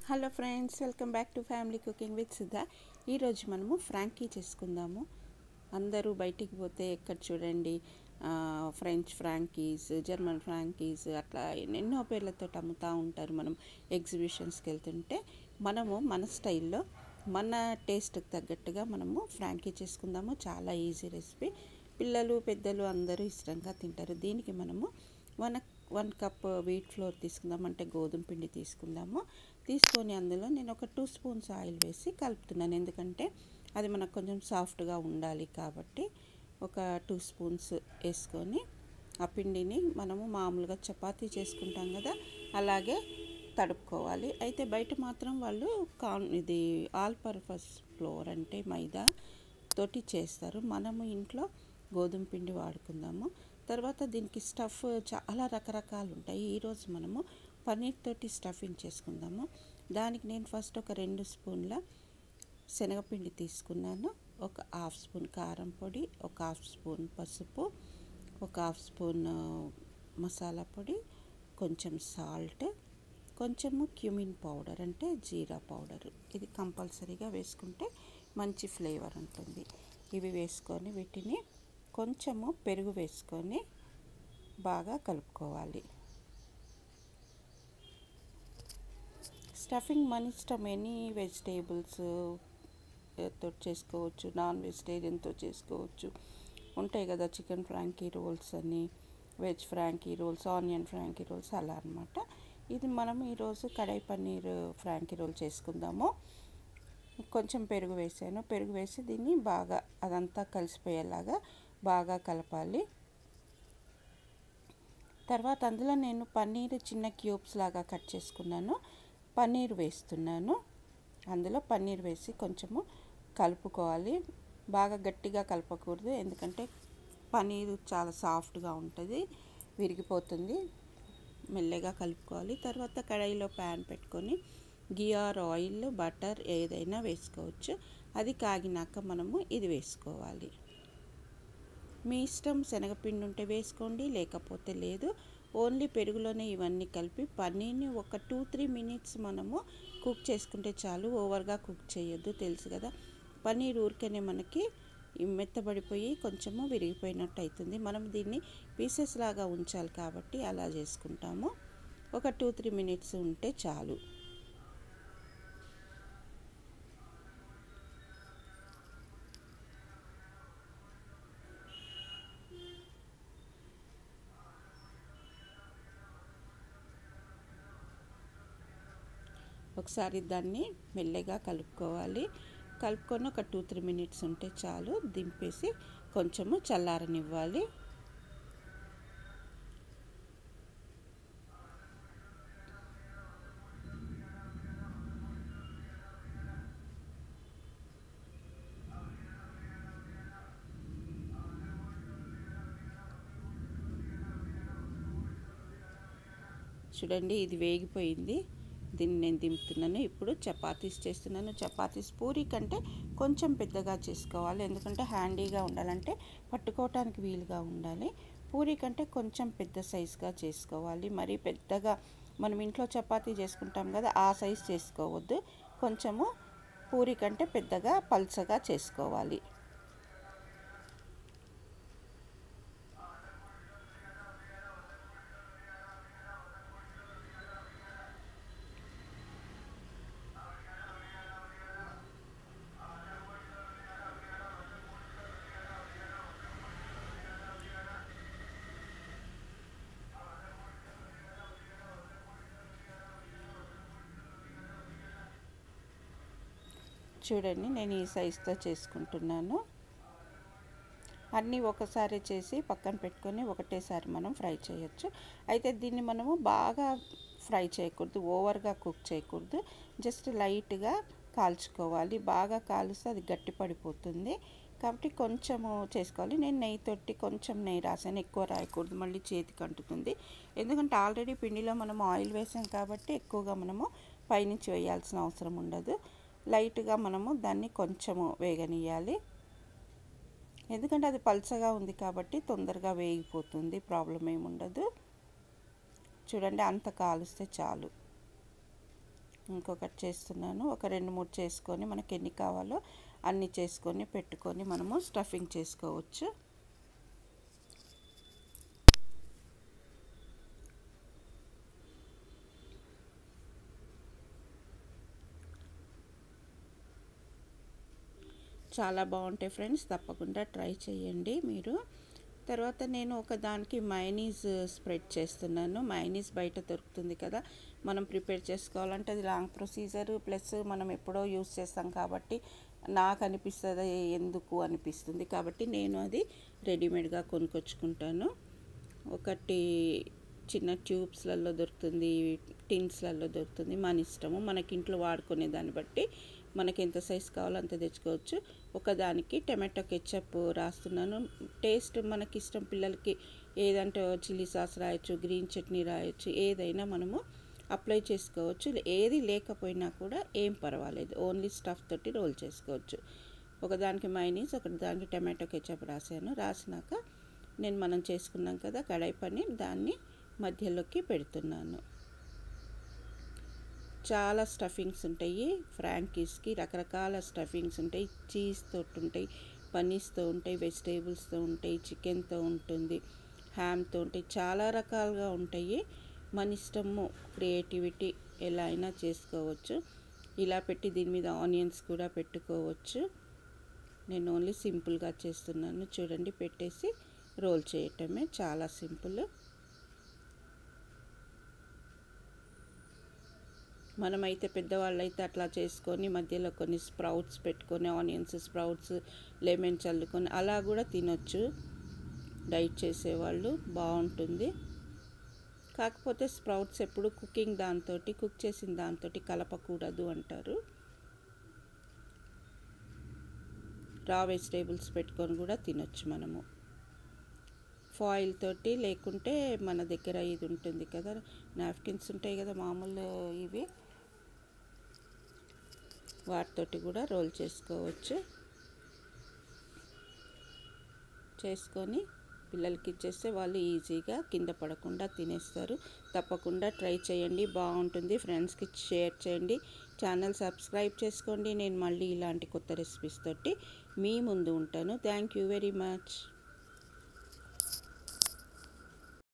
hello friends welcome back to family cooking with Sudha ఈరోజు మనము Frankie చేసుకుందాము అందరూ బయటికి పోతే ఎక్కడ చూడండి ఆ, ఫ్రెంచ్ ఫ్రాంకీస్ జర్మన్ ఫ్రాంకీస్ అట్లా ఎన్నెన్నో పేర్లతో అమ్ముతూ ఉంటారు మనం ఎగ్జిబిషన్స్కి వెళ్తుంటే మనము మన స్టైల్లో మన టేస్ట్కి తగ్గట్టుగా మనము ఫ్రాంకీ చేసుకుందాము చాలా ఈజీ రెసిపీ పిల్లలు పెద్దలు అందరూ ఇష్టంగా తింటారు దీనికి మనము one one cup wheat flour తీసుకుందాం అంటే గోధుమ పిండి తీసుకుందాము తీసుకొని అందులో నేను ఒక టూ స్పూన్స్ ఆయిల్ వేసి కలుపుతున్నాను ఎందుకంటే అది మనకు కొంచెం సాఫ్ట్గా ఉండాలి కాబట్టి ఒక టూ స్పూన్స్ వేసుకొని ఆ పిండిని మనము మామూలుగా చపాతీ చేసుకుంటాం కదా అలాగే తడుపుకోవాలి అయితే బయట మాత్రం వాళ్ళు కాన్ ఇది ఆల్ పర్పస్ ఫ్లోర్ అంటే మైదా తోటి చేస్తారు మనము ఇంట్లో గోధుమ పిండి వాడుకుందాము తర్వాత దీనికి స్టఫ్ చాలా రకరకాలు ఉంటాయి ఈరోజు మనము పన్నీర్ తోటి స్టఫింగ్ చేసుకుందాము దానికి నేను ఫస్ట్ ఒక రెండు స్పూన్ల శనగపిండి తీసుకున్నాను ఒక హాఫ్ స్పూన్ కారం పొడి ఒక హాఫ్ స్పూన్ పసుపు ఒక హాఫ్ స్పూన్ ఆ, మసాలా పొడి కొంచెం సాల్ట్ కొంచెము క్యూమిన్ పౌడర్ అంటే జీరా పౌడర్ ఇది కంపల్సరీగా వేసుకుంటే మంచి ఫ్లేవర్ ఉంటుంది ఇవి వేసుకొని వీటిని కొంచెము పెరుగు వేసుకొని బాగా కలుపుకోవాలి స్టఫింగ్ మన ఇష్టం ఎనీ వెజిటేబుల్స్ తో చేసుకోవచ్చు నాన్ వెజిటేరియన్తో చేసుకోవచ్చు ఉంటాయి కదా చికెన్ ఫ్రాంకీ రోల్స్ అని veg Frankie rolls onion Frankie rolls అలా అనమాట ఇది మనం ఈరోజు కడాయి పన్నీర్ ఫ్రాంకీ రోల్ చేసుకుందాము కొంచెం పెరుగు వేసాను పెరుగు వేసి దీన్ని బాగా అదంతా కలిసిపోయేలాగా బాగా కలపాలి తర్వాత అందులో నేను పన్నీర్ చిన్న క్యూబ్స్ లాగా కట్ చేసుకున్నాను పన్నీర్ వేస్తున్నాను అందులో పన్నీర్ వేసి కొంచెము కలుపుకోవాలి బాగా గట్టిగా కలపకూడదు ఎందుకంటే పన్నీర్ చాలా సాఫ్ట్గా ఉంటుంది విరిగిపోతుంది మెల్లగా కలుపుకోవాలి తర్వాత కడాయిలో ప్యాన్ పెట్టుకొని గీ ఆర్ ఆయిల్ బటర్ ఏదైనా వేసుకోవచ్చు అది కాగినాక మనము ఇది వేసుకోవాలి మీ ఇష్టం శనగపిండి ఉంటే వేసుకోండి లేకపోతే లేదు ఓన్లీ పెరుగులోనే ఇవన్నీ కలిపి పన్నీర్ని ఒక టూ త్రీ మినిట్స్ మనము కుక్ చేసుకుంటే చాలు ఓవర్గా కుక్ చేయొద్దు తెలుసు కదా పన్నీర్ ఊరికనే మనకి మెత్తబడిపోయి కొంచెము విరిగిపోయినట్టు అవుతుంది మనం దీన్ని పీసెస్ లాగా ఉంచాలి కాబట్టి అలా చేసుకుంటాము ఒక టూ త్రీ మినిట్స్ ఉంటే చాలు ఒకసారి దాన్ని మెల్లగా కలుపుకోవాలి కలుపుకొని ఒక టూ త్రీ మినిట్స్ ఉంటే చాలు దింపేసి కొంచెము చల్లారనివ్వాలి చూడండి ఇది వేగిపోయింది దీన్ని నేను దింపుతున్నాను ఇప్పుడు చపాతీస్ చేస్తున్నాను చపాతీస్ పూరి కంటే కొంచెం పెద్దగా చేసుకోవాలి ఎందుకంటే హ్యాండీగా ఉండాలంటే పట్టుకోవటానికి వీలుగా ఉండాలి పూరి కంటే కొంచెం పెద్ద సైజుగా చేసుకోవాలి మరీ పెద్దగా మనం ఇంట్లో చపాతీ చేసుకుంటాం కదా ఆ సైజ్ చేసుకోవద్దు కొంచెము పూరి కంటే పెద్దగా పల్చగా చేసుకోవాలి చూడండి నేను ఈ సైజుతో చేసుకుంటున్నాను అన్నీ ఒకసారి చేసి పక్కన పెట్టుకొని ఒకటేసారి మనం ఫ్రై చేయొచ్చు అయితే దీన్ని మనము బాగా ఫ్రై చేయకూడదు ఓవర్గా కుక్ చేయకూడదు జస్ట్ లైట్గా కాల్చుకోవాలి బాగా కాలుస్తే అది గట్టి పడిపోతుంది కాబట్టి కొంచెము చేసుకోవాలి నేను నెయ్యి తొట్టి కొంచెం నెయ్యి రాసాను ఎక్కువ రాయకూడదు మళ్ళీ చేతికి అంటుతుంది ఎందుకంటే ఆల్రెడీ పిండిలో మనం ఆయిల్ వేసాం కాబట్టి ఎక్కువగా మనము పైనుంచి వేయాల్సిన అవసరం ఉండదు లైట్గా మనము దాన్ని కొంచెము వేగనీయాలి ఎందుకంటే అది పల్చగా ఉంది కాబట్టి తొందరగా వేగిపోతుంది ప్రాబ్లం ఏముండదు చూడండి అంత కాలుస్తే చాలు ఇంకొకటి చేస్తున్నాను ఒక రెండు మూడు చేసుకొని మనకి ఎన్ని కావాలో అన్ని చేసుకొని పెట్టుకొని మనము స్టఫింగ్ చేసుకోవచ్చు చాలా బాగుంటాయి ఫ్రెండ్స్ తప్పకుండా ట్రై చేయండి మీరు తర్వాత నేను ఒక దానికి మైనీస్ స్ప్రెడ్ చేస్తున్నాను మైనీస్ బయట దొరుకుతుంది కదా మనం ప్రిపేర్ చేసుకోవాలంటే అది లాంగ్ ప్రొసీజర్ ప్లస్ మనం ఎప్పుడో యూస్ చేస్తాం కాబట్టి నాకు అనిపిస్తుంది ఎందుకు అనిపిస్తుంది కాబట్టి నేను అది రెడీమేడ్గా కొనుక్కొచ్చుకుంటాను ఒకటి చిన్న ట్యూబ్స్లలో దొరుకుతుంది టిన్స్లలో దొరుకుతుంది మన ఇష్టము మనకి ఇంట్లో వాడుకునే దాన్ని బట్టి మనకి ఎంత సైజ్ కావాలో అంత తెచ్చుకోవచ్చు ఒకదానికి టమాటో కెచ్చప్ రాస్తున్నాను టేస్ట్ మనకి ఇష్టం పిల్లలకి ఏదంటే చిల్లీ సాస్ రాయొచ్చు గ్రీన్ చట్నీ రాయొచ్చు ఏదైనా మనము అప్లై చేసుకోవచ్చు ఏది లేకపోయినా కూడా ఏం పర్వాలేదు ఓన్లీ స్టఫ్ తోటి రోల్ చేసుకోవచ్చు ఒకదానికి మైనీస్ ఒకటి దానికి టమాటో కెచప్ రాశాను రాసినాక నేను మనం చేసుకున్నాం కదా కడాయి పన్నీర్ దాన్ని మధ్యలోకి పెడుతున్నాను చాలా స్టఫింగ్స్ ఉంటాయి ఫ్రాంకీస్కి రకరకాల స్టఫింగ్స్ ఉంటాయి చీజ్ తోటి ఉంటాయి పన్నీస్తో ఉంటాయి వెజిటేబుల్స్తో ఉంటాయి చికెన్తో ఉంటుంది హ్యామ్తో ఉంటాయి చాలా రకాలుగా ఉంటాయి మన ఇష్టము క్రియేటివిటీ ఎలా అయినా చేసుకోవచ్చు ఇలా పెట్టి దీని మీద ఆనియన్స్ కూడా పెట్టుకోవచ్చు నేను ఓన్లీ సింపుల్గా చేస్తున్నాను చూడండి పెట్టేసి రోల్ చేయటమే చాలా సింపుల్ మనమైతే పెద్దవాళ్ళు అయితే అట్లా చేసుకొని మధ్యలో కొన్ని స్ప్రౌట్స్ పెట్టుకొని ఆనియన్స్ స్ప్రౌట్స్ లెమన్ చల్లుకొని అలా కూడా తినొచ్చు డైట్ చేసేవాళ్ళు బాగుంటుంది కాకపోతే స్ప్రౌట్స్ ఎప్పుడు కుకింగ్ దాంతో కుక్ చేసిన దాంతో కలపకూడదు అంటారు రా వెజిటేబుల్స్ పెట్టుకొని కూడా తినొచ్చు మనము ఫాయిల్ తోటి లేకుంటే మన దగ్గర ఇది ఉంటుంది కదా నాప్కిన్స్ ఉంటాయి కదా మామూలు ఇవి వాటితోటి కూడా రోల్ చేసుకోవచ్చు చేసుకొని పిల్లలకి ఇచ్చేస్తే వాళ్ళు ఈజీగా కింద పడకుండా తినేస్తారు తప్పకుండా ట్రై చేయండి బాగుంటుంది ఫ్రెండ్స్కి షేర్ చేయండి ఛానల్ సబ్స్క్రైబ్ చేసుకోండి నేను మళ్ళీ ఇలాంటి కొత్త రెసిపీస్ తోటి మీ ముందు ఉంటాను థ్యాంక్ యూ వెరీ మచ్